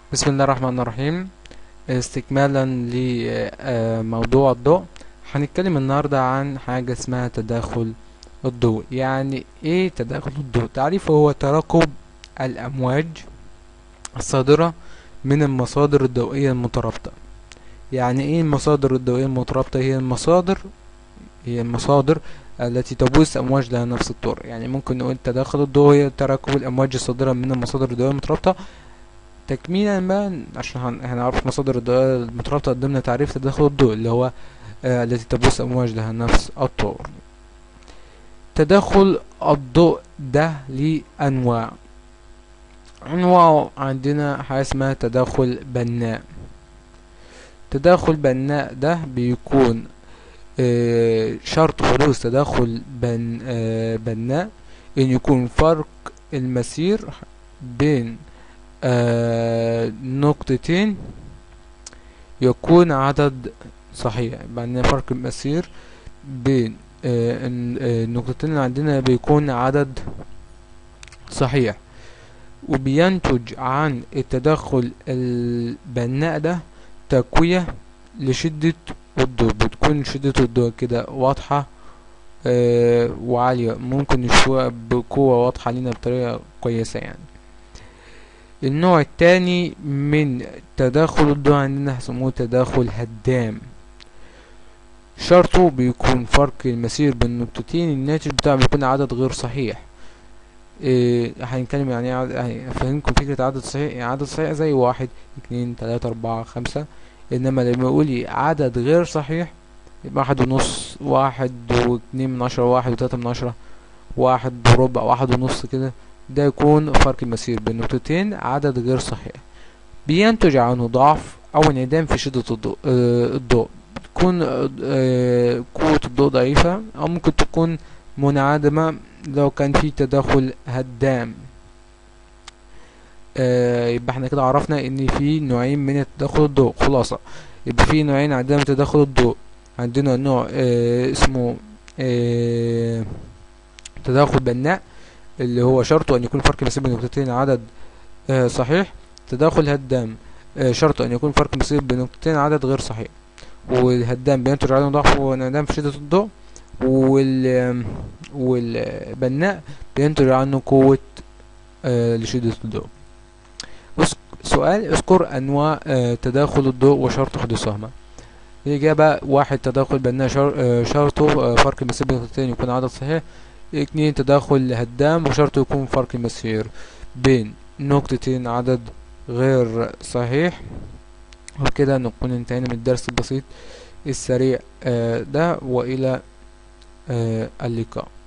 بسم الله الرحمن الرحيم استكمالا لموضوع الضوء هنتكلم النهاردة عن حاجة اسمها تداخل الضوء يعني ايه تداخل الضوء تعريفه هو تراكب الأمواج الصادرة من المصادر الضوئية المترابطة يعني ايه المصادر الضوئية المترابطة هي المصادر هي المصادر التي تبث أمواج لها نفس الطرق يعني ممكن نقول تداخل الضوء هي تراكب الأمواج الصادرة من المصادر الضوئية المترابطة تكميلا بقى عشان هن- هنعرف مصادر الضوء المترابطة ضمن تعريف تداخل الضوء اللي هو آه التي تبث أمواج لها نفس الطور تداخل الضوء ده ليه أنواع أنواع عندنا حاجة اسمها تداخل بناء تداخل بناء ده بيكون آه شرط حدوث تداخل بن آه بناء إن يكون فرق المسير بين آه نقطتين يكون عدد صحيح يبقى عندنا فرق المسير بين آه الن- آه، النقطتين اللي عندنا بيكون عدد صحيح وبينتج عن التدخل البناء ده تقوية لشدة الضوء بتكون شدة الضوء كده واضحة آه وعالية ممكن نشوفها بقوة واضحة لينا بطريقة كويسة يعني النوع التاني من تداخل الضوء عندنا هسموه تداخل هدام شرطه بيكون فرق المسير بين النقطتين الناتج بتاعه بيكون عدد غير صحيح إيه هنتكلم يعني ايه عدد- يعني افهمكم فكرة عدد صحيح يعني عدد صحيح زي واحد اتنين تلاتة اربعة خمسة انما لما يقولي عدد غير صحيح يبقى واحد ونص واحد واتنين من عشرة واحد وتلاتة من عشرة واحد وربع واحد ونص كده ده يكون فرق المسير بين نقطتين عدد غير صحيح بينتج عنه ضعف أو انعدام في شدة الضوء آه الضوء تكون آه قوة الضوء ضعيفة أو ممكن تكون منعدمة لو كان في تداخل هدام آه يبقى احنا كده عرفنا ان في نوعين من تداخل الضوء خلاصة يبقى في نوعين عندنا من تداخل الضوء عندنا نوع آه اسمه آه تداخل بناء اللي هو شرطه أن يكون فرق المسير بين نقطتين عدد آه صحيح تداخل هدام آه شرطه أن يكون فرق المسير بين نقطتين عدد غير صحيح والهدام بينتج عنه ضعف وانعدام في شدة الضوء وال والبناء بينتج عنه قوة آه لشدة الضوء بص سؤال اذكر أنواع آه تداخل الضوء وشرط حدوثهما الإجابة واحد تداخل بناء شر... آه شرطه آه فرق المسير بين نقطتين يكون عدد صحيح اتنين تداخل هدام وشرطه يكون فرق المسير بين نقطتين عدد غير صحيح وبكده نكون انتهينا من الدرس البسيط السريع آه ده وإلى آه اللقاء